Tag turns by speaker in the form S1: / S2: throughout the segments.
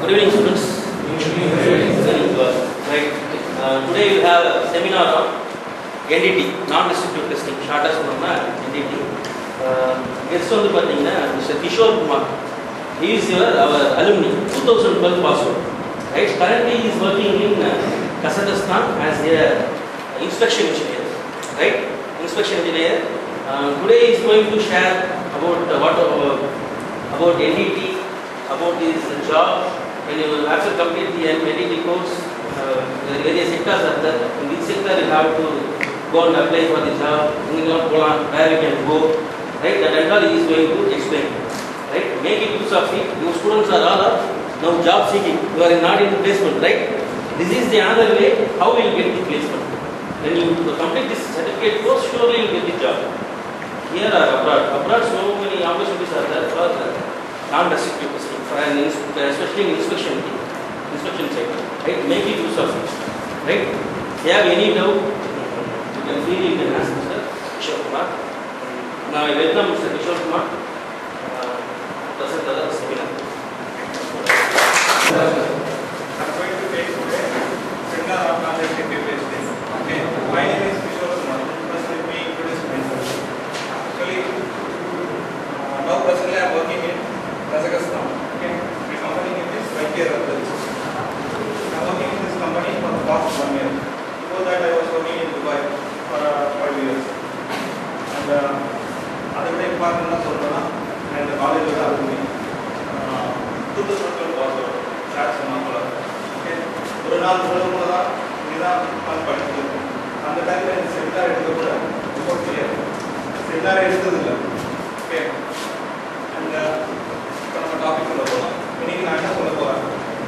S1: Good evening, students. Very good. Right. Uh, today we have a seminar on NDT, non-destructive testing. ஷார்ட்டாக சொல்லணும்னா NDT. Uh, guest வந்து பார்த்தீங்கன்னா mister Kishore Kumar he is your our alumni 2012 pass out right currently he is working in uh, kazakhstan as a inspection engineer right inspection engineer uh, today he is going to share about uh, what uh, about ndt about his job when you after complete the ndt course uh, the various sectors are there in this sector you have to go and apply for the job இங்கெல்லாம் போகலாம் where you can go right that and all he is going to explain right? Make it use of it. Your students are all are now job seeking. You are not in placement, right? This is the other way how you will get the placement. When you complete this certificate course, surely you will get the job. Here or abroad. Abroad, so many opportunities are there for uh, non-restrictive testing, for an ins- especially in inspection, inspection side, right? Make it use of it, right? If you have any doubt, you can freely you can ask Mr. Kishore Kumar. Now I welcome Mr. Kishore Kumar. Uh, present the seminar.
S2: I'm going to take today seminar on non-restrictive testing. Okay, my name is Kishore Kumar. First, let me introduce myself. Actually, uh, now presently I am working in Kazakhstan. Okay, my company name is Vaikir Rattles. I am working in this company for the past one year. Before that, I was working in Dubai for uh, five years. And uh, அதை விட இம்பார்ட்டண்டாக சொல்லணும்னா நான் இந்த காலேஜோட alumni two thousand twelve pass out sir சொன்னா போல okay ஒரு நாள் முதல் முதலாக இதுதான் நான் படிச்சிருக்கேன் அந்த டைமில் எனக்கு செமினார் எடுக்க கூட ரொம்ப கிளியர் செமினார் எடுத்ததில்லை ஓகே அண்ட் இப்போ நம்ம டாபிக் உள்ள போகலாம் இன்னைக்கு நான் என்ன சொல்ல போகிறேன்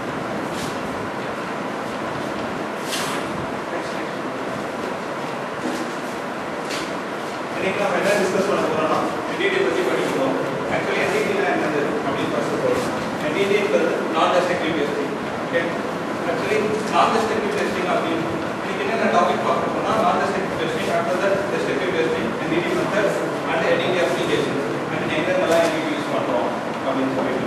S2: இன்னைக்கு நம்ம என்ன டிஸ்கஸ் பண்ண போறோம்னா என்டிடி பத்தி படிக்கிறோம் ஆக்சுவலி என்டிடினா என்னது அப்படின்னு ஃபர்ஸ்ட் போறோம் என்டிடிங்கிறது non destructive testing okay actually non destructive testing அப்படின்னு இன்னைக்கு என்னென்ன டாபிக் பார்க்க போனா நான் டெஸ்ட்ரக்டிவ் டெஸ்டிங் அடுத்தது destructive testing NDT methods and NDT application and எங்கெங்கெல்லாம் என்டிடி யூஸ் பண்றோம் அப்படின்னு சொல்லிட்டு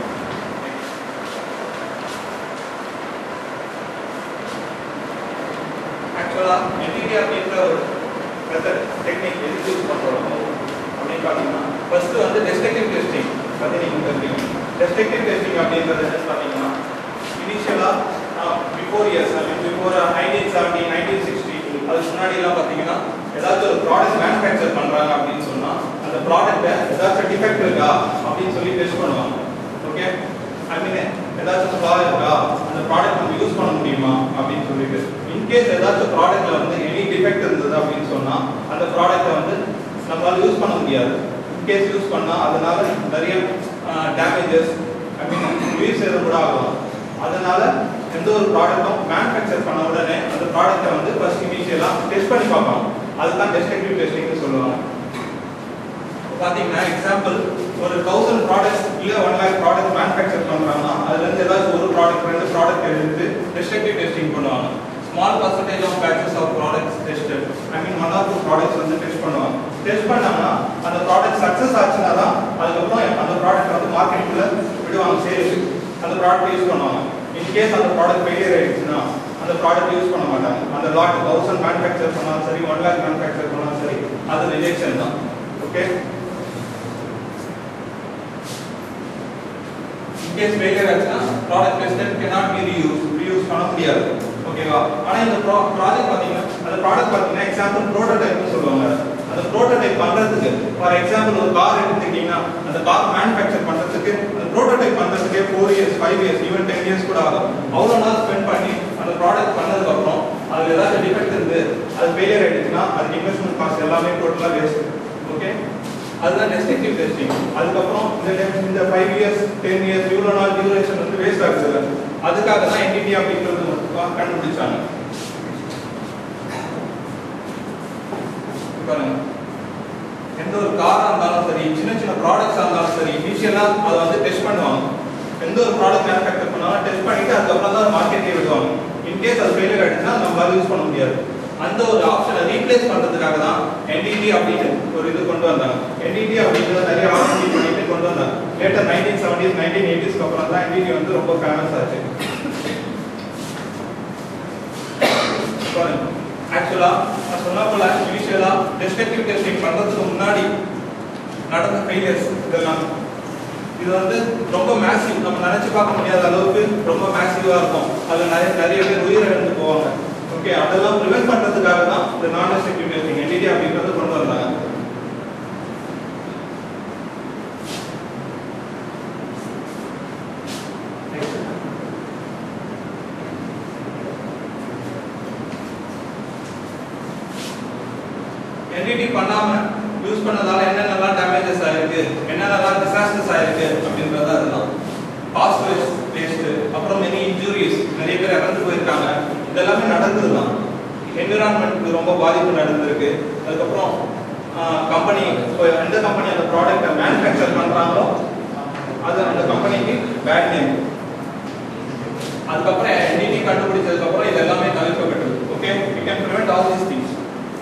S2: ஆக்சுவலா என்டிடி அப்படின்ற ஒரு மெத்தட் டெக்னிக் எதுக்கு யூஸ் பண்றோம் அப்படின்னு பார்த்தீங்கன்னா ஃபர்ஸ்ட் வந்து டெஸ்ட்ரக்டிவ் டெஸ்டிங் பத்தி நீங்க தெரிஞ்சுக்கணும் டெஸ்ட்ரக்டிவ் டெஸ்டிங் அப்படின்றது என்னன்னு பார்த்தீங்கன்னா இனிஷியலா before years I mean before nineteen seventy nineteen sixty அதுக்கு முன்னாடி எல்லாம் பார்த்தீங்கன்னா ஏதாச்சும் ஒரு ப்ராடக்ட் மேனுஃபேக்சர் பண்றாங்க அப்படின்னு சொன்னா அந்த ப்ராடக்ட்டை ஏதாச்சும் டிஃபெக்ட் இருக்கா அப்படின்னு சொல்லி டெஸ்ட் பண்ணுவாங்க ஓகே ஐ மீன் ஏதாச்சும் ஃப்ளா இருக்கா அந்த ப்ராடக்ட் நம்ம யூஸ் பண்ண முடியுமா அப்படின்னு சொல்லிட்டு இன்கேஸ் ஏதாச்சும் ப்ராடக்ட்ல வந்து எனி டிஃபெக்ட் இருந்தது அப்படின்னு சொன்னா அந்த ப்ராடக்ட்டை வந்து நம்மளால யூஸ் பண்ண முடியாது இன்கேஸ் யூஸ் பண்ணா அதனால நிறைய டேமேஜஸ் ஐ மீன் உயிர் சேதம் கூட ஆகலாம் அதனால எந்த ஒரு ப்ராடக்ட்டும் மேனுஃபேக்சர் பண்ண உடனே அந்த ப்ராடக்ட்டை வந்து ஃபர்ஸ்ட் இனிஷியலா டெஸ்ட் பண்ணி பார்ப்பாங்க அதுதான் டெஸ்ட்ரக்டிவ் டெஸ்டிங்னு சொல்லுவாங்க பாத்தீங்கன்னா எக்ஸாம்பிள் ஒரு தௌசண்ட் ப்ராடக்ட்ஸ் இல்ல ஒன் லேக் ப்ராடக்ட் மேனுஃபேக்சர் பண்றாங்கன்னா அதுல இருந்து ஏதாச்சும் ஒரு ப்ராடக்ட் ரெண்டு ப்ராடக்ட் எடுத்து டெஸ்ட்ரக்டிவ் டெஸ்டிங் பண்ணுவாங்க small percentage of batches of products tested I mean one or two products வந்து டெஸ்ட் பண்ணுவாங்க டெஸ்ட் பண்ணாங்கன்னா அந்த ப்ராடக்ட் சக்ஸஸ் ஆச்சுன்னா தான் அதுக்கப்புறம் அந்த ப்ராடக்ட் வந்து மார்க்கெட்டுக்குள்ள விடுவாங்க சேலுக்கு அந்த ப்ராடக்ட் யூஸ் பண்ணுவாங்க இன்கேஸ் அந்த ப்ராடக்ட் ஃபெயிலியர் ஆயிடுச்சுன்னா அந்த ப்ராடக்ட் யூஸ் பண்ண மாட்டாங்க அந்த லாட் தௌசண்ட் மேனுஃபேக்சர் பண்ணாலும் சரி ஒன் லேக் மேனுஃபேக்சர் பண்ணாலும் சரி அது ரிஜெக்ஷன் தான் ஓகே இன்கேஸ் ஃபெயிலியர் ஆச்சுன்னா product tested cannot be reused reuse பண்ண முடியாது ஓகேவா ஆனா இந்த ப்ராஜெக்ட் பாத்தீங்கன்னா அந்த ப்ராடக்ட் பாத்தீங்கன்னா எக்ஸாம்பிள் ப்ரோட்டோடைப்னு சொல்லுவாங்க அந்த ப்ரோட்டோடைப் பண்றதுக்கு ஃபார் எக்ஸாம்பிள் ஒரு கார் எடுத்துக்கிட்டீங்கன்னா அந்த கார் மேனுஃபேக்சர் பண்றதுக்கு அந்த ப்ரோட்டோடைப் பண்றதுக்கே four years five years even ten years கூட ஆகும் அவ்வளோ நாள் ஸ்பெண்ட் பண்ணி அந்த ப்ராடக்ட் பண்ணதுக்கு அப்புறம் அதுல ஏதாச்சும் டிஃபெக்ட் இருந்து அது ஃபெயிலியர் ஆயிடுச்சுன்னா அதுக்கு இன்வெஸ்ட்மெண்ட் காஸ்ட் எல்லாமே டோட்டலா வேஸ்ட் ஓகே அதுதான் டெஸ்டிக்டிவ் டெஸ்டிங் அதுக்கப்புறம் இந்த time- இந்த ஃபைவ் இயர்ஸ் டென் இயர்ஸ் இவ்வளோ நாள் டியூரேஷன் வந்து வேஸ்ட் ஆகுது இல்ல அதுக்காக தான் என்டிடி அப்படின்றது மட்டும் கண்டுபிடிச்சாங்க பாருங்க எந்த ஒரு காரா இருந்தாலும் சரி சின்ன சின்ன ப்ராடக்ட்ஸா இருந்தாலும் சரி இனிஷியலா அதை வந்து டெஸ்ட் பண்ணுவாங்க எந்த ஒரு ப்ராடக்ட் மேனுஃபேக்சர் பண்ணாலும் டெஸ்ட் பண்ணிட்டு அதுக்கப்புறம் தான் மார்க்கெட்டே விடுவாங்க இன்கேஸ் அது ஃபெயிலியர் ஆயிடுச்சுன்னா நம்மளால யூஸ் பண்ண முடியாது அந்த ஒரு ஆப்ஷனை ரீப்ளேஸ் பண்றதுக்காக தான் என்டிடி அப்படின்னு ஒரு இது கொண்டு வந்தாங்க என்டிடி அப்படின்றது நிறைய ஆர்டி பண்ணிட்டு கொண்டு வந்தாங்க லேட்டர் நைன்டீன் செவன்டீஸ் நைன்டீன் எயிட்டிஸ்க்கு அப்புறம் தான் என்டிடி வந்து ரொம்ப ஃபேமஸ் ஆச்சு ஆக்சுவலா நான் சொன்ன போல இனிஷியலா டெஸ்ட்ரக்டிவ் டெஸ்டிங் பண்றதுக்கு முன்னாடி நடந்த ஃபெயிலியர்ஸ் இதெல்லாம் இது வந்து ரொம்ப மேசிவ் நம்ம நினைச்சு பார்க்க முடியாத அளவுக்கு ரொம்ப மேசிவா இருக்கும் அதுல நிறைய நிறைய பேர் உயிரிழந்து போவாங்க ஓகே அதெல்லாம் ப்ரிவென்ட் பண்றதுக்காக தான் இந்த நான் டெஸ்ட்ரக்டிவ் டெஸ்டிங் என்டிடி அப்படின்றத கொண்டு வந்தாங்க என்டிடி பண்ணாம யூஸ் பண்ணதால என்னென்னலாம் டேமேஜஸ் ஆயிருக்கு என்னென்னலாம் டிசாஸ்டர்ஸ் ஆயிருக்கு அப்படின்றது அதெல்லாம் காஸ்ட் வேஸ்ட் அப்புறம் மெனி இன்ஜூரிஸ் நிறைய பேர் இறந்து போயிருக்காங்க இதெல்லாமே நடந்தது தான் என்விரான்மெண்ட்டுக்கு ரொம்ப பாதிப்பு நடந்திருக்கு அதுக்கப்புறம் கம்பெனி எந்த கம்பெனி அந்த ப்ராடக்ட்டை மேனுஃபேக்சர் பண்றாங்களோ அது அந்த கம்பெனிக்கு பேட் நேம் அதுக்கப்புறம் என்டிடி கண்டுபிடிச்சதுக்கு அப்புறம் இது எல்லாமே தவிர்க்கப்பட்டது okay we can prevent all these things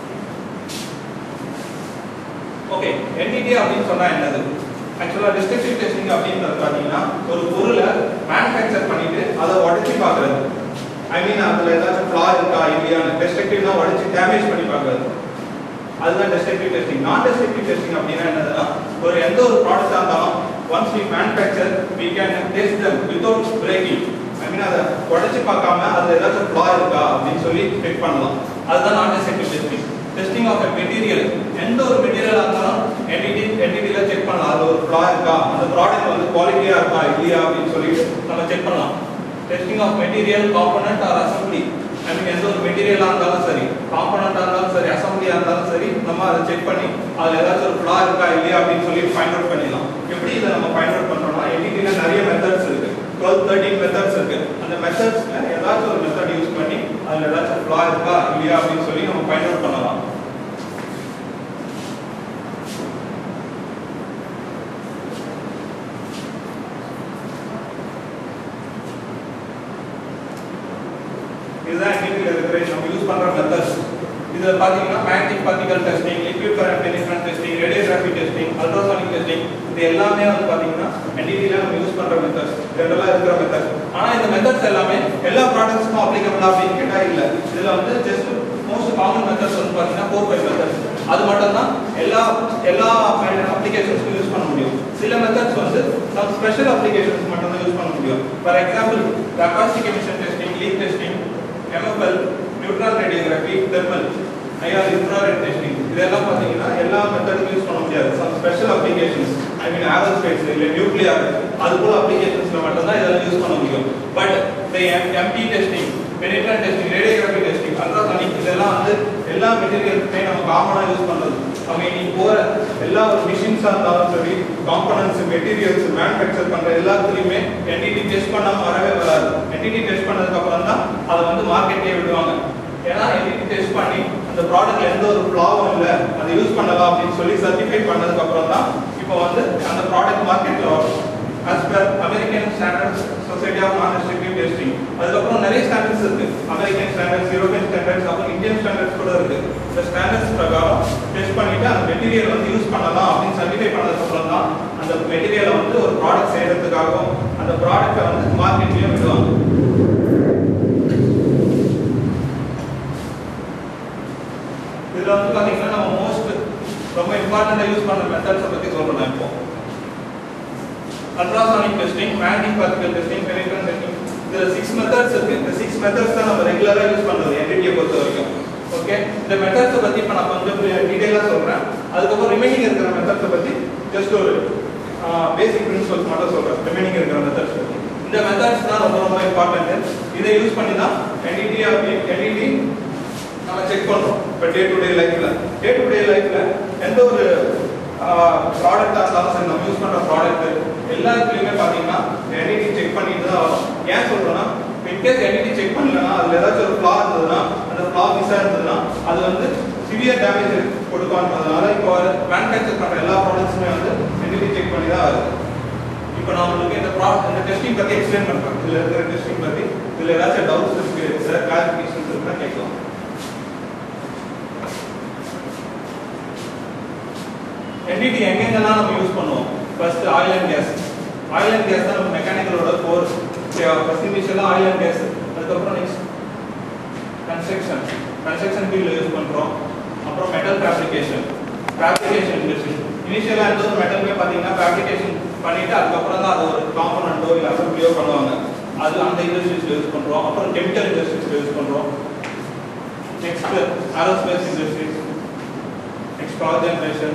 S2: okay NDT அப்படின்னு சொன்னா என்னது ஆக்சுவலா டிஸ்ட்ரக்டிவ் டெஸ்டிங் அப்படின்றது பாத்தீங்கன்னா ஒரு பொருளை மேனுஃபேக்சர் பண்ணிட்டு அதை உடைச்சு பார்க்கறது ஐ மீன் அதுல ஏதாச்சும் ஃப்ளா இருக்கா இல்லையான்னு டெஸ்ட்ரக்டிவ்னா உடைச்சு டேமேஜ் பண்ணி பார்க்கறது அதுதான் destructive testing non destructive testing அப்படின்னா என்னதுன்னா ஒரு எந்த ஒரு ப்ராடக்டா இருந்தாலும் once we manufacture we can test them without breaking I mean அதை உடைச்சு பார்க்காம அதுல ஏதாச்சும் ஃப்ளா இருக்கா அப்படின்னு சொல்லி செக் பண்ணலாம் அதுதான் non destructive testing testing of a material எந்த ஒரு மெட்டீரியலா இருந்தாலும் என்டிடி என்டிடில செக் பண்ணலாம் அது ஒரு ஃப்ளா இருக்கா அந்த ப்ராடக்ட் வந்து குவாலிட்டியா இருக்கா இல்லையா அப்படின்னு சொல்லிட்டு நம்ம செக் பண்ணலாம் testing of material component or assembly I mean எந்த ஒரு மெட்டீரியலா இருந்தாலும் சரி காம்பனண்டா இருந்தாலும் சரி அசம்பிளியா இருந்தாலும் சரி நம்ம அதை செக் பண்ணி அதுல ஏதாச்சும் ஒரு ஃப்ளா இருக்கா இல்லையா அப்படின்னு சொல்லி ஃபைண்ட் அவுட் பண்ணிடலாம் எப்படி இதை நம்ம ஃபைண்ட் அவுட் பண்றோம்னா என்டிடில நிறைய மெத்தட்ஸ் இருக்கு டுவெல் தேர்ட்டின் மெத்தட்ஸ் இருக்கு அந்த மெத்தட்ஸ்ல ஏதாச்சும் ஒரு மெத்தட் யூஸ் பண்ணி அதுல ஏதாச்சும் ஃப்ளா இருக்கா இல்லையா அப்படின்னு சொல்லி நம்ம ஃபைண்ட் அவுட் பண்ணலாம் இதுதான் என்டிடில இருக்கிற நம்ம யூஸ் பண்ற மெத்தட்ஸ் இதுல பாத்தீங்கன்னா magnetic particle testing liquid current penetrant testing radiography testing ultrasonic testing இது எல்லாமே வந்து பாத்தீங்கன்னா என்டிடில நம்ம யூஸ் பண்ற மெத்தட்ஸ் ஜெனரலா இருக்கிற மெத்தட்ஸ் ஆனா இந்த மெத்தட்ஸ் எல்லாமே எல்லா ப்ராடக்ட்ஸ்க்கும் அப்ளிகபிள் அப்படின்னு கேட்டா இல்ல இதுல வந்து ஜஸ்ட் மோஸ்ட் காமன் மெத்தட்ஸ் வந்து பாத்தீங்கன்னா ஃபோர் ஃபைவ் மெத்தட்ஸ் அது மட்டும் தான் எல்லா எல்லா அப்ளிகேஷன்ஸ்க்கும் யூஸ் பண்ண முடியும் சில மெத்தட்ஸ் வந்து சம் ஸ்பெஷல் அப்ளிகேஷன்ஸ் மட்டும் தான் யூஸ் பண்ண முடியும் for example acoustic emission testing leak testing MFL neutron radiography thermal IR infrared testing இதெல்லாம் பார்த்தீங்கன்னா எல்லா மெத்தடும் யூஸ் பண்ண முடியாது some special applications I mean aerospace இல்லை நியூக்ளியர் அது போல அப்ளிகேஷன்ஸ்ல மட்டும் தான் இதெல்லாம் யூஸ் பண்ண முடியும் பட் இந்த MT testing penetrant testing radiography testing ultrasonic இதெல்லாம் வந்து எல்லா மெட்டீரியல்ஸுமே நம்ம காமனாக யூஸ் பண்ணுறது நம்ம இன்னைக்கு போகிற எல்லா ஒரு மிஷின்ஸாக இருந்தாலும் சரி காம்பனன்ட்ஸ் மெட்டீரியல்ஸ் மேனுஃபேக்சர் பண்ணுற எல்லாத்துலேயுமே என்டிடி டெஸ்ட் பண்ணாமல் வரவே வராது என்டிடி டெஸ்ட் பண்ணதுக்கு அப்புறம் தான் அதை வந்து மார்க்கெட்டே விடுவாங்க ஏன்னா என்டிடி டெஸ்ட் பண்ணி அந்த ப்ராடக்ட்ல எந்த ஒரு ப்ளாவும் இல்லை அதை யூஸ் பண்ணலாம் அப்படின்னு சொல்லி சர்டிஃபை பண்ணதுக்கு அப்புறம் தான் இப்போ வந்து அந்த ப்ராடக்ட் மார்க்கெட்ல வரும் as per American standards society of non restrictive testing அதுக்கப்புறம் நிறைய ஸ்டாண்டர்ட்ஸ் இருக்கு அமெரிக்கன் ஸ்டாண்டர்ட்ஸ் யூரோப்பியன் ஸ்டாண்டர்ட்ஸ் அப்புறம் இந்தியன் ஸ்டாண்டர்ட்ஸ் கூட இருக்கு இந்த ஸ்டாண்டர்ட்ஸ் பிரகாரம் டெஸ்ட் பண்ணிட்டு அந்த மெட்டீரியல் வந்து யூஸ் பண்ணலாம் அப்படின்னு சர்டிஃபை பண்ணதுக்கு அப்புறம் தான் அந்த மெட்டீரியலை வந்து ஒரு ப்ராடக்ட் செய்யறதுக்காகவும் அந்த ப்ராடக்ட்டை வந்து மார்க்கெட்லயும் விடுவாங்க இதுல வந்து பாத்தீங்கன்னா நம்ம மோஸ்ட் ரொம்ப இம்பார்ட்டண்டா யூஸ் பண்ற மெத்தட்ஸை பத்தி சொல்றேன் இப்போ ultrasonic testing magnetic particle testing penetrant testing இதுல சிக்ஸ் மெத்தட்ஸ் இருக்கு இந்த சிக்ஸ் மெத்தட்ஸ் தான் நம்ம ரெகுலரா யூஸ் பண்றது என்டிடியை பொறுத்த வரைக்கும் ஓகே இந்த மெத்தட்ஸை பத்தி இப்ப நான் கொஞ்சம் டீடைலா சொல்றேன் அதுக்கப்புறம் ரிமைனிங் இருக்கிற மெத்தட்ஸை பத்தி ஜஸ்ட் ஒரு பேசிக் பிரின்சிபல்ஸ் மட்டும் சொல்றேன் ரிமைனிங் இருக்கிற மெத்தட்ஸ் பத்தி இந்த மெத்தட்ஸ் தான் ரொம்ப ரொம்ப இம்பார்ட்டன்ட் இதை யூஸ் பண்ணி தான் என்டிடி என்டிடி நம்ம செக் பண்றோம் இப்போ டே டு டே லைஃப்ல டே டு டே லைஃப்ல எந்த ஒரு ப்ராடக்டா இருந்தாலும் சரி நம்ம யூஸ் பண்ற ப்ராடக்ட் எல்லாத்துலயுமே பாத்தீங்கன்னா என்டிடி செக் பண்ணிட்டு தான் வரும் ஏன் சொல்றேன்னா இன்கேஸ் என்டிடி செக் பண்ணலன்னா அதுல ஏதாச்சும் ஒரு ஃபிளா இருந்ததுன்னா அந்த ஃபிளா மிஸ் இருந்ததுன்னா அது வந்து சிவியர் டேமேஜ் கொடுக்கான்றதுனால இப்போ மேனுஃபேக்சர் பண்ற எல்லா ப்ராடக்ட்ஸுமே வந்து என்டிடி செக் பண்ணி தான் வருது இப்போ நான் உங்களுக்கு இந்த ப்ராடக்ட் இந்த டெஸ்டிங் பத்தி எக்ஸ்பிளைன் பண்றேன் இதுல இருக்கிற டெஸ்டிங் பத்தி இதுல ஏதாச்சும் டவுட்ஸ் இருக்கு சார் கிளாரிஃபிகேஷன்ஸ் இருக்குன்னா கேட்கலாம் என்டிடி எங்கெங்கெல்லாம் நம்ம யூஸ் பண்ணுவோம் first oil and gas oil and gas தான் நம்ம மெக்கானிக்கலோட கோர் ஃபர்ஸ்ட் இனிஷியலாக ஆயில் அண்ட் கேஸ் அதுக்கப்புறம் நெக்ஸ்ட் கன்ஸ்ட்ரக்ஷன் கன்ஸ்ட்ரக்ஷன் ஃபீல்டில் யூஸ் பண்ணுறோம் அப்புறம் மெட்டல் ஃபேப்ரிகேஷன் ஃபேப்ரிகேஷன் இண்டஸ்ட்ரி இனிஷியலாக இருந்தது மெட்டலுமே பார்த்தீங்கன்னா ஃபேப்ரிகேஷன் பண்ணிட்டு அதுக்கப்புறம் தான் அது ஒரு காம்பனண்டோ இல்லை அசம்பிளியோ பண்ணுவாங்க அது அந்த இண்டஸ்ட்ரீஸ்ல யூஸ் பண்ணுறோம் அப்புறம் கெமிக்கல் இண்டஸ்ட்ரீஸ்ல யூஸ் பண்ணுறோம் next aerospace industries next power generation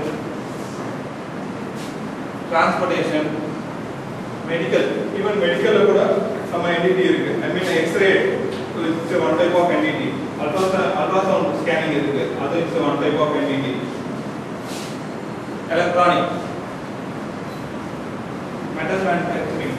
S2: transportation medical even மெடிக்கல்ல கூட நம்ம என்டிடி இருக்கு I mean x-ray it's one type of NDT ultrasound ultrasound scanning இருக்கு அது it's one type of NDT electronic metal manufacturing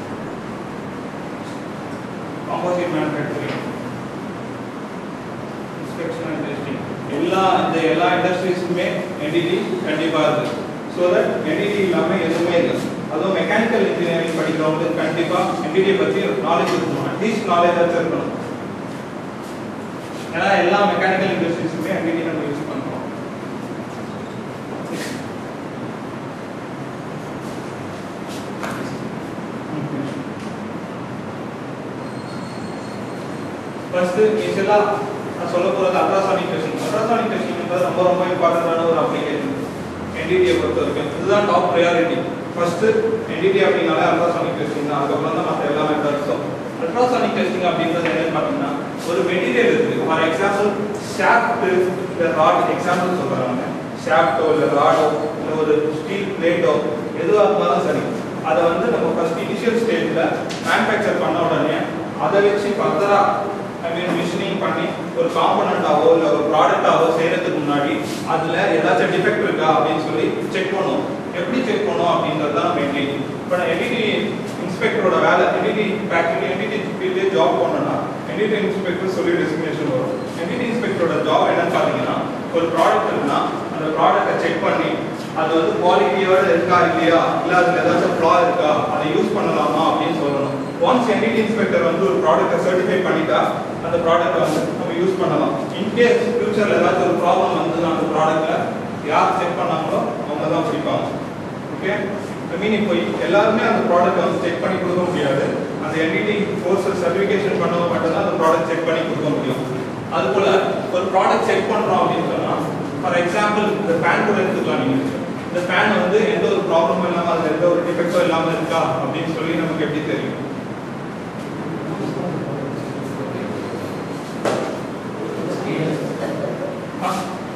S2: composite manufacturing inspection and testing எல்லா இந்த எல்லா இண்டஸ்ட்ரீஸுமே entity கண்டிப்பா இருக்கு ஸோ தட் என்டிடி இல்லாம எதுவுமே இல்லை அதுவும் மெக்கானிக்கல் இன்ஜினியரிங் படிக்கிறவங்களுக்கு கண்டிப்பா என்டிடியை பத்தி நாலேஜ் இருக்கணும் அட்லீஸ்ட் நாலேஜ் ஆச்சும் இருக்கணும் ஏன்னா எல்லா மெக்கானிக்கல் இண்டஸ்ட்ரீஸுமே என்டிடி நம்ம யூஸ் பண்றோம் ஃபர்ஸ்ட் இனிஷியலா நான் சொல்ல போறது அல்ட்ராசானிக் டெஸ்டிங் அல்ட்ராசானிக் டெஸ்டிங் என்பது ரொம்ப ரொம்ப இம்பார்ட்டன்டான ஒரு அப்ளிகேஷன் என்டிடியை பொறுத்த வரைக்கும் இதுதான் டாப் ப்ரையாரிட்டி ஃபர்ஸ்ட் என்டிடி அப்படின்னாலே அல்ட்ராசானிக் டெஸ்டிங் தான் அதுக்கப்புறம் தான் மற்ற எல்லா மெத்தட்ஸும் அல்ட்ராசானிக் டெஸ்டிங் அப்படின்றது என்னன்னு பார்த்தீங்கன்னா ஒரு மெட்டீரியல் இருக்கு ஃபார் எக்ஸாம்பிள் ஷாஃப்ட் இல்லை ராட் எக்ஸாம்பிள் சொல்றாங்க ஷாஃப்டோ இல்லை ராடோ இல்லை ஒரு ஸ்டீல் பிளேட்டோ எதுவாக இருந்தாலும் சரி அதை வந்து நம்ம ஃபர்ஸ்ட் இனிஷியல் ஸ்டேஜில் மேனுஃபேக்சர் பண்ண உடனே அதை வச்சு ஃபர்தரா ஐ மீன் மிஷினிங் பண்ணி ஒரு காம்பனண்டாவோ இல்லை ஒரு ப்ராடக்டாவோ செய்யறதுக்கு முன்னாடி அதில் ஏதாச்சும் டிஃபெக்ட் இருக்கா அப்படின்னு சொல்லி செக் பண்ணுவோம் எப்படி செக் பண்ணோம் அப்படின்றது தான் நம்ம என்டிடி இப்போ நான் என்டிடி இன்ஸ்பெக்டரோட வேலை என்டிடி ஃபேக்டரி என்டிடி ஃபீல்டே ஜாப் பண்ணோம்னா என்டிடி இன்ஸ்பெக்டர் சொல்லி டெசிக்னேஷன் வரும் என்டிடி இன்ஸ்பெக்டரோட ஜாப் என்னன்னு பார்த்தீங்கன்னா ஒரு ப்ராடக்ட் இருக்குன்னா அந்த ப்ராடக்ட்டை செக் பண்ணி அது வந்து குவாலிட்டியோட இருக்கா இல்லையா இல்ல அதுல ஏதாச்சும் ஃப்ளா இருக்கா அதை யூஸ் பண்ணலாமா அப்படின்னு சொல்லணும் ஒன்ஸ் என்டிடி இன்ஸ்பெக்டர் வந்து ஒரு ப்ராடக்ட்டை சர்டிஃபை பண்ணிட்டா அந்த ப்ராடக்ட்டை வந்து நம்ம யூஸ் பண்ணலாம் இன்கேஸ் ஃபியூச்சர்ல ஏதாச்சும் ஒரு ப்ராப்ளம் வந்ததுன்னா அந்த ப்ராடக்ட்ல யார் செக் பண்ணாங்களோ அவங்க தான் பிடிப்பாங்க ஓகே ஐ மீன் இப்போ எல்லாருமே அந்த ப்ராடக்ட் வந்து செக் பண்ணி கொடுக்க முடியாது அந்த என்டிடி கோர்ஸ் சர்டிஃபிகேஷன் பண்ணவங்க மட்டும்தான் அந்த ப்ராடக்ட் செக் பண்ணி கொடுக்க முடியும் அது போல ஒரு ப்ராடக்ட் செக் பண்றோம் அப்படின்னு சொன்னா ஃபார் எக்ஸாம்பிள் இந்த ஃபேன் கூட எடுத்துக்கலாம் நீங்க இந்த ஃபேன் வந்து எந்த ஒரு ப்ராப்ளமும் இல்லாம அதுல எந்த ஒரு டிஃபெக்டோ இல்லாம இருக்கா அப்படின்னு சொல்லி நமக்கு எப்படி தெரியும் ஆ?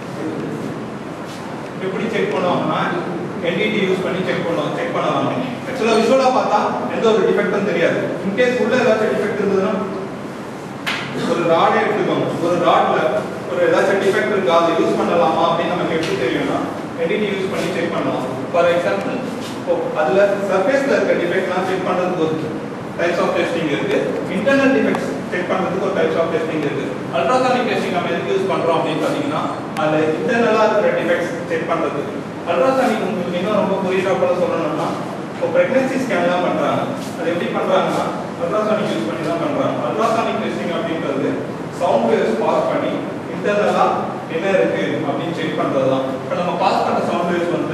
S2: எப்படி செக் பண்ணுவாங்கன்னா என்டிடி யூஸ் பண்ணி செக் பண்ணுவோம் செக் பண்ணலாம் ஆக்சுவலா விஷுவலா பார்த்தா எந்த ஒரு டிஃபெக்டும் தெரியாது இன்கேஸ் உள்ள ஏதாச்சும் டிஃபெக்ட் இருந்ததுன்னா ஒரு ராடே எடுத்துக்கோங்க ஒரு ராட்ல ஒரு ஏதாச்சும் டிஃபெக்ட் இருக்கா அதை யூஸ் பண்ணலாமா அப்படின்னு நமக்கு எப்படி தெரியும்னா எடிட் யூஸ் பண்ணி செக் பண்ணலாம் ஃபார் எக்ஸாம்பிள் இப்போ அதுல சர்ஃபேஸ்ல இருக்க டிஃபெக்ட்லாம் செக் பண்றதுக்கு ஒரு டைப்ஸ் ஆஃப் டெஸ்டிங் இருக்கு இன்டர்னல் டிஃபெக்ட்ஸ் செக் பண்றதுக்கு ஒரு டைப்ஸ் ஆஃப் டெஸ்டிங் இருக்கு அல்ட்ராசானிக் டெஸ்டிங் நம்ம எதுக்கு யூஸ் பண்றோம் அப்படின்னு பாத்தீங்கன்னா அதுல இன்டர்னலா இருக்கிற டிஃபெக்ட்ஸ் செக் பண்றதுக்கு அல்ட்ராசானிக் உங்களுக்கு இன்னும் ரொம்ப புரியுறா போல சொல்லணும்னா இப்போ பிரெக்னன்சி ஸ்கேன் தான் பண்றாங்க அது எப்படி பண்றாங்கன்னா அல்ட்ராசானிக் யூஸ் பண்ணி தான் பண்றாங்க அல்ட்ராசானிக் டெஸ்டிங் அப்படின்றது சவுண்ட் வேவ்ஸ் பாஸ் பண்ணி இன்டர்னலா என்ன இருக்கு அப்படின்னு செக் பண்றது தான் இப்போ நம்ம பாஸ் பண்ண சவுண்ட் வேவ்ஸ் வந்து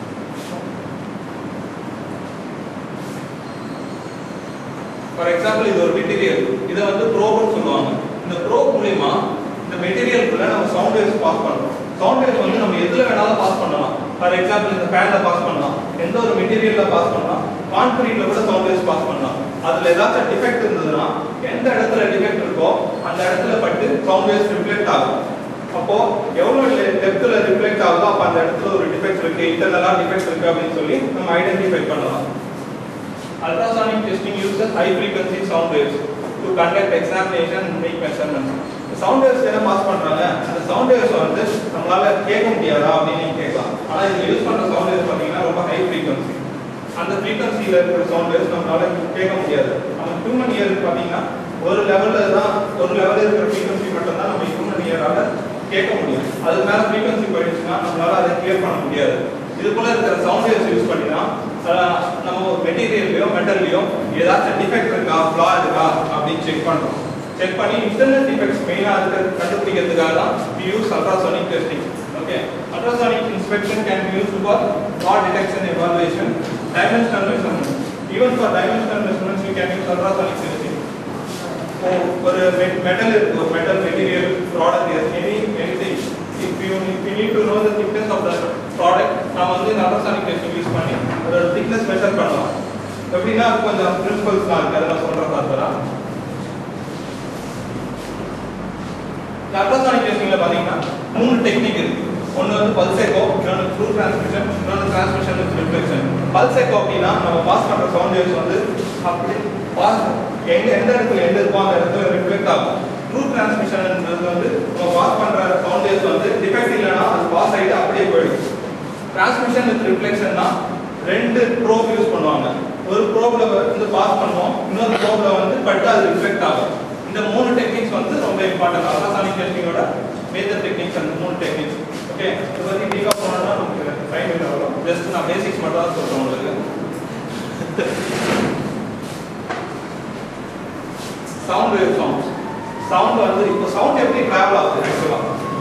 S2: ஃபார் எக்ஸாம்பிள் இது ஒரு மெட்டீரியல் இதை வந்து ப்ரோப்னு சொல்லுவாங்க இந்த ப்ரோப் மூலியமா இந்த மெட்டீரியலுக்குள்ள நம்ம சவுண்ட் வேவ்ஸ் பாஸ் பண்றோம் சவுண்ட் வேவ்ஸ் வந்து நம்ம எதுல வேணாலும் பாஸ் பண்ணலாம் ஃபார் எக்ஸாம்பிள் இந்த ஃபேன்ல பாஸ் பண்ணலாம் எந்த ஒரு மெட்டீரியல்ல பாஸ் பண்ணலாம் கான்கிரீட்ல கூட சவுண்ட் வேவ்ஸ் பாஸ் பண்ணலாம் அதுல ஏதாச்சும் டிஃபெக்ட் இருந்ததுன்னா எந்த இடத்துல டிஃபெக்ட் இருக்கோ அந்த இடத்துல பட்டு சவுண்ட் வேவ்ஸ் ரிஃப்ளெக்ட் ஆகும் அப்போ எவ்வளவு டெப்த்ல ரிஃப்ளெக்ட் ஆகுதோ அப்ப அந்த இடத்துல ஒரு டிஃபெக்ட் இருக்கு இன்டர்னலா டிஃபெக்ட் இருக்கு அப்படின்னு சொல்லி நம்ம ஐடென்டிஃபை பண்ணலாம் ultrasonic testing uses high frequency sound waves to conduct examination and make measurements sound waves என்ன பாஸ் பண்றாங்க அந்த சவுண்ட் வேவ்ஸ் வந்து நம்மளால கேட்க முடியாதா அப்படின்னு நீங்க கேட்கலாம் ஆனா இதுல யூஸ் பண்ற சவுண்ட் வேவ்ஸ் பாத்தீங்கன்னா ரொம்ப ஹை ஃப்ரீக்வன்சி அந்த ஃப்ரீக்வன்சில இருக்கிற சவுண்ட் வேவ்ஸ் நம்மளால கேட்க முடியாது நம்ம ஹியூமன் இயர் பாத்தீங்கன்னா ஒரு லெவல்ல தான் ஒரு லெவல்ல இருக்கிற ஃப்ரீக்வன்சி மட்டும் தான் நம்ம ஹியூமன் இயரால கேட்க முடியும் அதுக்கு மேல ஃப்ரீக்வன்சி போயிடுச்சுன்னா நம்மளால அதை கிளியர் பண்ண முடியாது இது போல இருக்கிற சவுண்ட் வேவ்ஸ் யூஸ் பண்ணி தான் அஹ், நம்ம மெட்டீரியல்லையோ மெட்டல்லையோ ஏதாச்சும் டிஃபெக்ட் இருக்கா ஃப்ளா இருக்கா அப்படின்னு செக் பண்றோம் செக் பண்ணி இன்டர்னல் டிஃபெக்ட்ஸ் மெயினாக இருக்க கண்டுபிடிக்கிறதுக்காக தான் we use ultrasonic testing okay Ultrasonic inspection can be used for fraud detection evaluation, dimensional measurement. Even for dimensional measurements, you can use ultrasonic sensing. So, for a metal, or metal material product, yes, any anything. If you if you need to know the thickness of the product, நாம வந்து இந்த ultrasonic testing use பண்ணி அதோட thickness measure பண்ணலாம். எப்படின்னா அது கொஞ்சம் பிரின்சிபல்ஸ்லாம் இருக்கு அதை நான் சொல்றேன் பார்த்தா இந்த அல்ட்ராசானிக் டெஸ்டிங்ல பாத்தீங்கன்னா மூணு டெக்னிக் இருக்கு ஒன்னு வந்து பல்ஸ் எக்கோ இன்னொன்று த்ரூ டிரான்ஸ்மிஷன் இன்னொன்று transmission with reflection pulse echo அப்படின்னா நம்ம பாஸ் பண்ற சவுண்ட் வேவ்ஸ் வந்து அப்படி பாஸ் எங்க எந்த இடத்துல எந்த இருக்கோ அந்த இடத்துல ரிஃப்ளெக்ட் ஆகும் த்ரூ டிரான்ஸ்மிஷன்ன்றது வந்து நம்ம பாஸ் பண்ற சவுண்ட் வேவ்ஸ் வந்து டிஃபெக்ட் இல்லைன்னா அது பாஸ் ஆகிட்டு அப்படியே போயிடும் டிரான்ஸ்மிஷன் வித் ரிஃப்ளெக்ஷன்னா ரெண்டு ப்ரோப் யூஸ் பண்ணுவாங்க ஒரு ப்ரோப்ல வந்து பாஸ் பண்ணுவோம் இன்னொரு ப்ரோப்ல வந்து பட்டு அது ரிஃப்ளெக்ட் ஆகும் இந்த மூணு டெக்னிக்ஸ் வந்து ரொம்ப இம்பார்ட்டன்ட் அல்ட்ராசானிக் டெஸ்டிங்கோட மேஜர் டெக்னிக்ஸ் அந்த மூணு டெக்னிக்ஸ் ஓகே இதை பத்தி டீகா போனோம்னா நமக்கு டைம் இல்லை வரும் ஜஸ்ட் நான் பேசிக்ஸ் மட்டும் தான் சொல்றேன் உங்களுக்கு சவுண்ட் வேவ் சவுண்ட் சவுண்ட் வந்து இப்போ சவுண்ட் எப்படி டிராவல் ஆகுது ஆக்சுவலா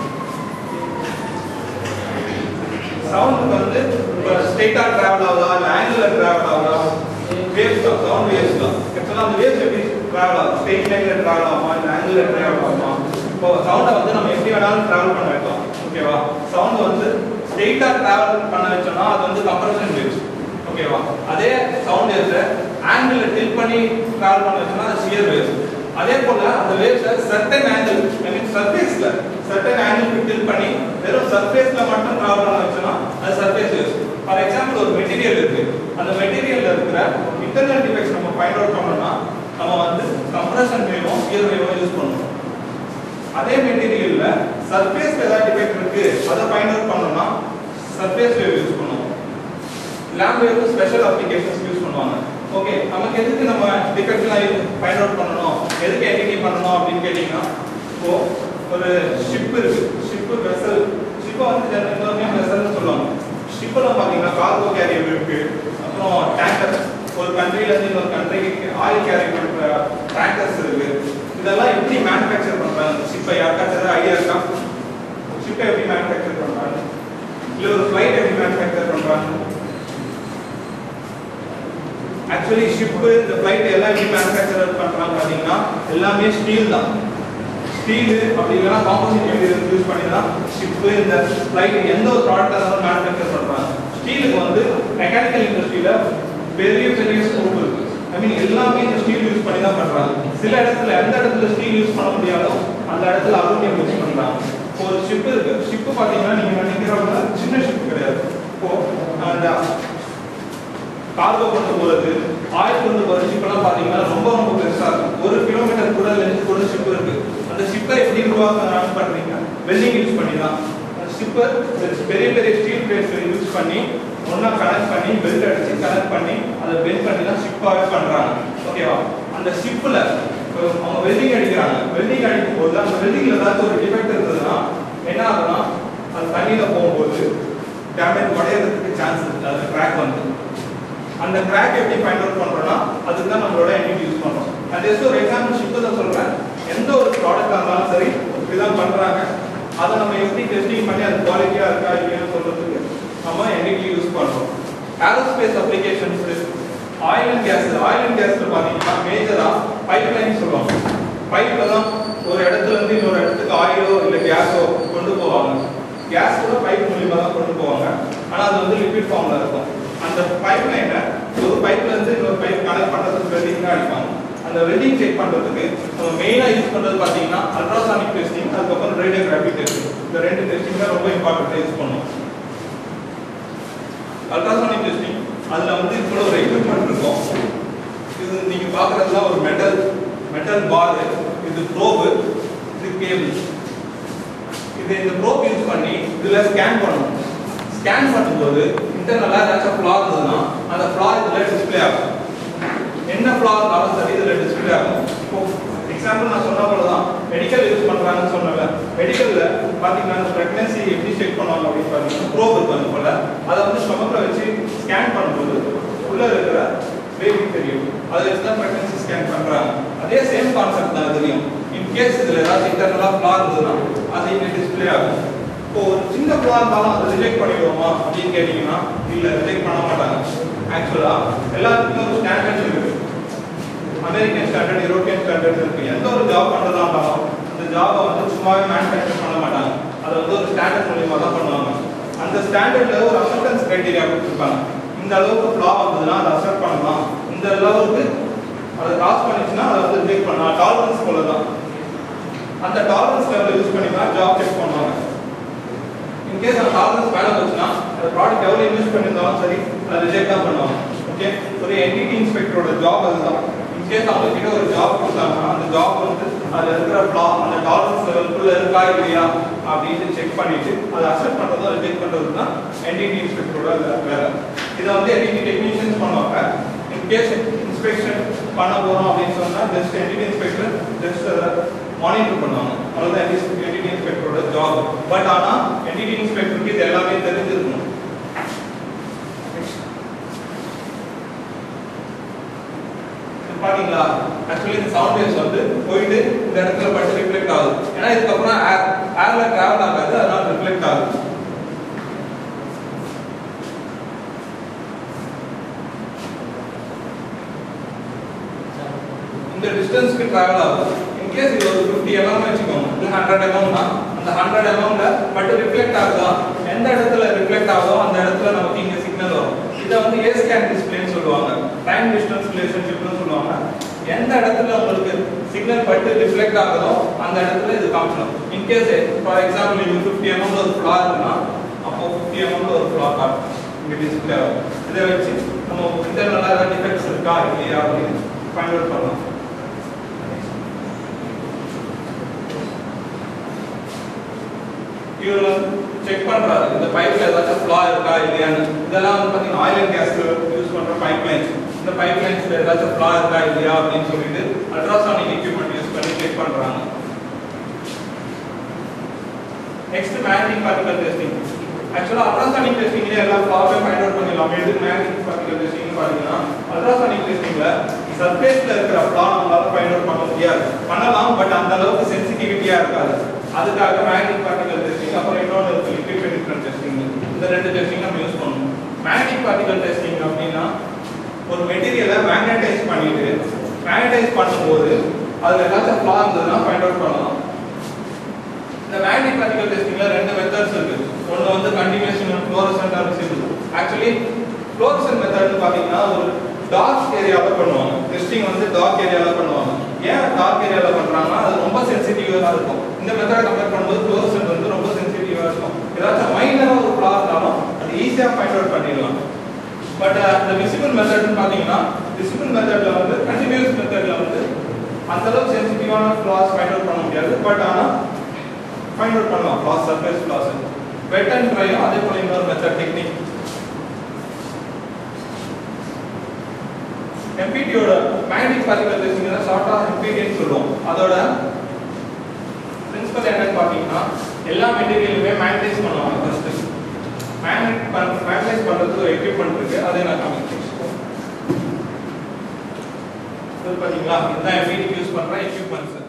S2: சவுண்ட் வந்து இப்போ ஸ்ட்ரெயிட்டா டிராவல் ஆகுதா இல்ல ஆங்கிள் டிராவல் ஆகுதா வேவ்ஸ் தான் சவுண்ட் வேவ்ஸ் தான் ஆக்சுவலா அந்த வேவ்ஸ் எப்படி டிராவல் ஆகும் ஸ்ட்ரெயிட் லைன்ல டிராவல் ஆகுமா இல்ல ஆங்கிள் டிராவல் ஆகுமா இப்போ சவுண்டை வந்து நம்ம எப்படி வேணாலும் டிராவல் பண்ண வைக்கலாம் ஓகேவா சவுண்ட் வந்து ஸ்ட்ரெயிட்டா டிராவல் பண்ண வச்சோம்னா அது வந்து கம்ப்ரஷன் வேவ்ஸ் ஓகேவா அதே சவுண்ட் வேவ்ஸ் ஆங்கிள் டில் பண்ணி டிராவல் பண்ண வச்சோம்னா அது சியர் வேவ்ஸ் அதே போல அந்த waves certain angle I mean சர்ஃபேஸ்ல சர்டன் ஆங்கிள் டில் பண்ணி வெறும் சர்ஃபேஸ்ல மட்டும் டிராவல் பண்ண வச்சோம்னா அது சர்ஃபேஸ் வேவ்ஸ் ஃபார் எக்ஸாம்பிள் ஒரு மெட்டீரியல் இருக்கு அந்த மெட்டீரியல்ல இருக்கிற இன்டர்னல் டிஃபெக்ட்ஸ் நம்ம ஃபைண்ட் அவுட் பண்ணோம்னா நம்ம வந்து கம்ப்ரஷன் வேவும் சியர் வேவும் யூஸ் பண்ணுவோம் அதே மெட்டீரியல்ல சர்ஃபேஸ்ல ஏதாவது டிஃபெக்ட் இருக்கு அதை ஃபைண்ட் அவுட் பண்ணோம்னா சர்ஃபேஸ் வேவ் யூஸ் பண்ணுவோம் Lamb wave special applications use பண்ணுவாங்க ஓகே நமக்கு எதுக்கு நம்ம டிஃபெக்ட்லாம் ஃபைண்ட் அவுட் பண்ணணும் எதுக்கு என்டிட்டி பண்ணணும் அப்படின்னு கேட்டிங்கன்னா இப்போ ஒரு ஷிப் இருக்கு ஷிப் வெசல் ஷிப்பை வந்து எல்லாருமே வெசல்னு சொல்லுவாங்க ஷிப்பில் பார்த்தீங்கன்னா கார்கோ கேரியர் இருக்கு அப்புறம் டேங்கர் ஒரு கண்ட்ரில இருந்து இன்னொரு கண்ட்ரிக்கு ஆயில் கேரி பண்ற டேங்கர்ஸ் இருக்கு இதெல்லாம் எப்படி மேனுஃபேக்சர் பண்றாங்க ஷிப்பை யாருக்காச்சும் ஐடியா இருக்கா ஷிப்பை எப்படி மேனுஃபேக்சர் பண்றாங்க இல்ல ஒரு ஃப்ளைட் எப்படி மேனுஃபேக்சர் பண்றாங்க ஆக்சுவலி ஷிப் இந்த ஃப்ளைட் எல்லாம் எப்படி மேனுஃபேக்சர் பண்றாங்க பாத்தீங்கன்னா எல்லாமே ஸ்டீல் தான் ஸ்டீல் அப்படி இல்லைன்னா காம்போசிட் மெட்டீரியல் யூஸ் பண்ணி தான் ஷிப் இந்த ஃப்ளைட் எந்த ஒரு ப்ராடக்ட் இருந்தாலும் மேனுஃபேக்சர் பண்றாங்க ஸ்டீலுக்கு வந்து மெக்கானிக்கல் இண்டஸ்ட்ரியில பெரிய பெரிய ஸ்கோப் இருக்கு ஐ மீன் எல்லாமே இந்த ஸ்டீல் யூஸ் பண்ணி தான் பண்றாங்க சில இடத்துல எந்த இடத்துல ஸ்டீல் யூஸ் பண்ண முடியாதோ அந்த இடத்துல அலுமினியம் யூஸ் பண்றாங்க இப்போ ஒரு ஷிப் இருக்கு ஷிப் பாத்தீங்கன்னா நீங்க நினைக்கிறவங்க சின்ன ஷிப் கிடையாது இப்போ அந்த கார்கோ கொண்டு போறது ஆயில் கொண்டு போற ஷிப் எல்லாம் பாத்தீங்கன்னா ரொம்ப ரொம்ப பெருசா இருக்கும் ஒரு கிலோமீட்டர் கூட லென்த் கூட ஷிப் இருக்கு அந்த ஷிப்பை எப்படி உருவாக்க பண்றீங்க வெல்டிங் யூஸ் பண்ணி தான் ஷிப்பை பெரிய பெரிய ஸ்டீல் பிளேட்ஸ் யூஸ் பண்ணி ஒண்ணா கனெக்ட் பண்ணி பெல்ட் அடிச்சு கனெக்ட் பண்ணி அதை பெண்ட் பண்ணி தான் ஷிப்பாவே பண்றாங்க ஓகேவா அந்த ஷிப்ல அவங்க வெல்டிங் அடிக்கிறாங்க வெல்டிங் அடிக்கும் போது அந்த வெல்டிங்ல ஏதாச்சும் ஒரு டிஃபெக்ட் இருந்ததுன்னா என்ன ஆகுதுன்னா அது தண்ணியில போகும்போது டேமேஜ் உடையறதுக்கு சான்ஸ் இருக்கு அது கிராக் வந்து அந்த கிராக் எப்படி ஃபைண்ட் அவுட் பண்றோம்னா அதுக்கு தான் நம்மளோட என்டிட்டி யூஸ் பண்றோம் அது ஜஸ்ட் ஒரு எக்ஸாம்பிள் ஷிப் தான் சொல்றேன் எந்த ஒரு ப்ராடக்டா இருந்தாலும் சரி இப்படிதான் பண்றாங்க அதை நம்ம எப்படி டெஸ்டிங் பண்ணி அது குவாலிட்டியா இருக்கா இல்லையான்னு சொல்றதுக்கு நம்ம என்டிட்டி யூஸ் பண்றோம் aerospace applications oil and gas oil and கேஸ்ல பாத்தீங்கன்னா மேஜரா பைப் லைன் சொல்லுவாங்க பைப்ல தான் ஒரு இடத்துல இருந்து இன்னொரு இடத்துக்கு ஆயிலோ இல்ல கேஸோ கொண்டு போவாங்க கேஸ் கூட பைப் மூலியமா தான் கொண்டு போவாங்க ஆனா அது வந்து லிக்விட் ஃபார்ம்ல இருக்கும் அந்த பைப் லைனை ஒரு பைப்ல இருந்து இன்னொரு பைப் கனெக்ட் பண்றதுக்கு வெல்டிங் தான் அடிப்பாங்க அந்த வெல்டிங் செக் பண்றதுக்கு நம்ம மெயினா யூஸ் பண்றது பாத்தீங்கன்னா அல்ட்ராசானிக் டெஸ்டிங் அதுக்கப்புறம் ரேடியோகிராஃபி டெஸ்டிங் இந்த ரெண்டு டெஸ்டிங் தான் ரொம்ப இம்பார்ட்டன்ட் யூஸ் பண்ணுவோம் அல்ட்ராசானிக் டெஸ்டிங் அதுல வந்து இப்போ ஒரு எக்யூப்மெண்ட் இருக்கும் இது நீங்க பாக்குறதுலாம் ஒரு மெட்டல் மெட்டல் பார் இது ப்ரோப் இது கேபிள் இது இந்த ப்ரோப் யூஸ் பண்ணி இதுல ஸ்கேன் பண்ணணும் ஸ்கேன் பண்ணும்போது இன்டர்னலா ஏதாச்சும் ஃப்ளா இருந்ததுன்னா அந்த ஃப்ளா இதுல டிஸ்ப்ளே ஆகும் என்ன ஃப்ளா இருந்தாலும் சரி இதுல டிஸ்ப்ளே ஆகும் இப்போ எக்ஸாம்பிள் நான் சொன்ன போல தான் மெடிக்கல் யூஸ் பண்றாங்கன்னு சொன்னல மெடிக்கல்ல பாத்தீங்கன்னா பிரெக்னன்சி எப்படி செக் பண்ணுவாங்க அப்படின்னு பாத்தீங்கன்னா ப்ரோப் இருக்கு அந்த போல அதை வந்து ஸ்டொமக்ல வச்சு ஸ்கேன் பண்ணும்போது உள்ள இருக்கிற பேபி தெரியும் அதை வச்சு தான் பிரெக்னன்சி ஸ்கேன் பண்றாங்க அதே சேம் கான்செப்ட் தான் இதுலயும் இன் கேஸ் இதுல ஏதாவது இன்டர்னலா ஃப்ளா இருந்ததுன்னா அது இங்க டிஸ்ப்ளே ஆகும் இப்போ ஒரு சின்ன ஃப்ளா இருந்தாலும் அதை ரிஜெக்ட் பண்ணிடுவோமா அப்படின்னு கேட்டிங்கன்னா இல்லை ரிஜெக்ட் பண்ண மாட்டாங்க ஆக்சுவலாக எல்லாத்துக்குமே ஒரு ஸ்டாண்டர்ட்ஸ் இருக்கு அமெரிக்கன் ஸ்டாண்டர்ட் யூரோப்பியன் ஸ்டாண்டர்ட் இருக்கு எந்த ஒரு ஜாப் பண்ணுறதா இருந்தாலும் அந்த ஜாபை வந்து சும்மாவே மேனுஃபேக்சர் பண்ண மாட்டாங்க அதை வந்து ஒரு ஸ்டாண்டர்ட் மூலியமா தான் பண்ணுவாங்க அந்த ஸ்டாண்டர்ட்ல ஒரு அசப்டன்ஸ் கிரைட்டீரியா கொடுத்துருப்பாங்க இந்த அளவுக்கு ஃப்ளா வந்ததுன்னா அதை அக்செப்ட் பண்ணலாம் இந்த அளவுக்கு அதை கிராஸ் பண்ணிச்சுன்னா அதை வந்து ரிஜெக்ட் பண்ணலாம் டாலரன்ஸ் போல தான் அந்த டாலரன்ஸ் லெவல் யூஸ் பண்ணி தான் ஜாப் செக் பண்ணுவாங்க இன்கேஸ் அந்த டாலரன்ஸ் மேலே போச்சுன்னா அந்த ப்ராடக்ட் எவ்வளோ இன்வெஸ்ட் பண்ணியிருந்தாலும் சரி அதை ரிஜெக்ட் தான் பண்ணுவாங்க ஓகே ஒரு என்டிடி இன்ஸ்பெக்டரோட ஜாப் அதுதான் இன்கேஸ் அவங்க கிட்ட ஒரு ஜாப் கொடுத்தாங்கன்னா அந்த ஜாப் வந்து அதுல இருக்கிற ஃப்ளா அந்த டாலரன்ஸ் லெவலுக்குள்ள இருக்கா இல்லையா அப்படின்னு செக் பண்ணிட்டு அதை அக்செப்ட் பண்றதோ ரிஜெக்ட் பண்றது தான் என்டிடி இன்ஸ்பெக்டரோட வேலை இதை வந்து என்டிடி டெக்னீஷியன்ஸ் பண்ணுவாங்க இன்கேஸ் இன்ஸ்பெக்ஷன் பண்ண போறோம் அப்படின்னு சொன்னா ஜஸ்ட் என்டிடி இன்ஸ்பெக்டர் ஜஸ்ட் அதை மானிட்டர் பண்ணுவாங்க அவ்வளவுதான் என்டிடி இன்ஸ்பெக்டரோட ஜாப் பட் ஆனா என்டிடி இன்ஸ்பெக்டருக்கு இது எல்லாமே தெரிஞ்சிருக்கணும் இது பாத்தீங்களா ஆக்சுவலி இந்த சவுண்ட் வேவ்ஸ் வந்து போயிட்டு இந்த இடத்துல பட்டு ரிஃப்ளெக்ட் ஆகுது ஏன்னா இதுக்கப்புறம் ஏர் ஏர்ல டிராவல் ஆகாது அதனால ரிஃப்ளெக்ட் ஆகுது இந்த டிஸ்டன்ஸ்க்கு டிராவல் ஆகுது இன்கேஸ் இது ஒரு ஃபிஃப்டி எம்எம் வச்சுக்கோங்க இது ஹண்ட்ரட் எம்எம்னா அந்த ஹண்ட்ரட் எம்எம்ல பட் ரிஃப்ளெக்ட் ஆகுதா எந்த இடத்துல ரிஃப்ளெக்ட் ஆகுதோ அந்த இடத்துல நமக்கு இங்க சிக்னல் வரும் இதை வந்து ஏ ஸ்கேன் டிஸ்பிளேன்னு சொல்லுவாங்க டைம் டிஸ்டன்ஸ் ரிலேஷன்ஷிப்னு சொல்லுவாங்க எந்த இடத்துல உங்களுக்கு சிக்னல் பட்டு ரிஃப்ளெக்ட் ஆகுதோ அந்த இடத்துல இது காமிக்கணும் இன்கேஸ் ஃபார் எக்ஸாம்பிள் இது ஃபிஃப்டி எம்எம்ல ஒரு ஃப்ளா இருக்குன்னா அப்போ ஃபிஃப்டி எம்எம்ல ஒரு ஃப்ளா காட்டும் இங்க டிஸ்பிளே ஆகும் இதை வச்சு நம்ம இன்டர்னலாக ஏதாவது டிஃபெக்ட்ஸ் இருக்கா இல்லையா அப்படின்னு ஃபைண்ட் அவுட் பண்ணலாம் இவர் வந்து செக் பண்றாரு இந்த பைப்ல ஏதாச்சும் ஃப்ளா இருக்கா இல்லையான்னு இதெல்லாம் வந்து பாத்தீங்கன்னா ஆயில் அண்ட் கேஸ் யூஸ் பண்ற பைப் லைன்ஸ் இந்த பைப் லைன்ஸ்ல ஏதாச்சும் ஃப்ளா இருக்கா இல்லையா அப்படின்னு சொல்லிட்டு அல்ட்ராசானிக் எக்யூப்மெண்ட் யூஸ் பண்ணி செக் பண்றாங்க நெக்ஸ்ட் மேக்னெட்டிக் பார்ட்டிகல் டெஸ்டிங் ஆக்சுவலா அல்ட்ராசானிக் டெஸ்டிங்ல எல்லா ஃப்ளாவே ஃபைண்ட் அவுட் பண்ணிடலாம் எதுக்கு மேக்னெட்டிக் பார்ட்டிகல் டெஸ்டிங் பாத்தீங்கன்னா அல்ட்ராசானிக் டெஸ்டிங்ல சர்ஃபேஸ்ல இருக்கிற ஃப்ளா நம்மளால ஃபைண்ட் அவுட் பண்ண முடியாது பண்ணலாம் பட் அந்த அளவுக்கு சென்சிட்டிவிட்டியா இருக்காது அதுக்காக மேக்னெட்டிக் பார்ட்டிகல் டெஸ்டிங் அப்புறம் இன்னொன்று இருக்கு லிக்விட் பெனிட்ரன்ட் டெஸ்டிங் இந்த ரெண்டு டெஸ்டிங் நம்ம யூஸ் பண்ணணும் மேக்னெட்டிக் பார்ட்டிகல் டெஸ்டிங் அப்படின்னா ஒரு மெட்டீரியலை மேக்னடைஸ் பண்ணிட்டு மேக்னடைஸ் பண்ணும்போது அதுல ஏதாச்சும் ஃப்ளா இருந்ததுன்னா ஃபைண்ட் அவுட் பண்ணலாம் இந்த மேக்னெட்டிக் பார்ட்டிகல் டெஸ்டிங்ல ரெண்டு மெத்தட்ஸ் இருக்கு ஒன்னு வந்து continuous fluorescent or visible actually fluorescent மெத்தட்னு பாத்தீங்கன்னா ஒரு டார்க் ஏரியால பண்ணுவாங்க டெஸ்டிங் வந்து டார்க் ஏரியால பண்ணுவாங்க ஏன் டார்க் ஏரியால பண்றாங்கன்னா அது ரொம்ப சென்சிட்டிவா இருக்கும் இந்த மெத்தடை கம்பேர் பண்ணும்போது ஃப்ளோரசன்ட் வந்து ரொம்ப சென்சிட்டிவா இருக்கும் ஏதாச்சும் மைனரா ஒரு ஃப்ளா இருந்தாலும் அது ஈஸியா ஃபைண்ட் அவுட் பண்ணிடலாம் பட் அந்த விசிபிள் மெத்தட்னு பாத்தீங்கன்னா விசிபிள் மெத்தட்ல வந்து கண்டினியூஸ் மெத்தட்ல வந்து அந்த அளவுக்கு சென்சிட்டிவான ஃப்ளாஸ் ஃபைண்ட் அவுட் பண்ண முடியாது பட் ஆனா ஃபைண்ட் அவுட் பண்ணலாம் flaws surface flaws wet and ட்ரையும் அதே போல இன்னொரு மெத்தட் டெக்னிக் எம்பிடியோட மேக்னெட்டிக் பார்ட்டிகல் டெஸ்டிங் தான் ஷார்ட்டா எம்பிடின்னு சொல்லுவோம் அதோட பிரின்சிபல் என்னன்னு பாத்தீங்கன்னா எல்லா மெட்டீரியலுமே மேக்னடைஸ் பண்ணுவாங்க ஃபர்ஸ்ட் மேக்னெட் மேக்னடைஸ் பண்றதுக்கு ஒரு எக்யூப்மெண்ட் இருக்கு அதை நான் காமிக்கிறேன் இது பாத்தீங்களா இதுதான் எம்பிடி யூஸ் பண்ற எக்யூப்மெண்ட்ஸ்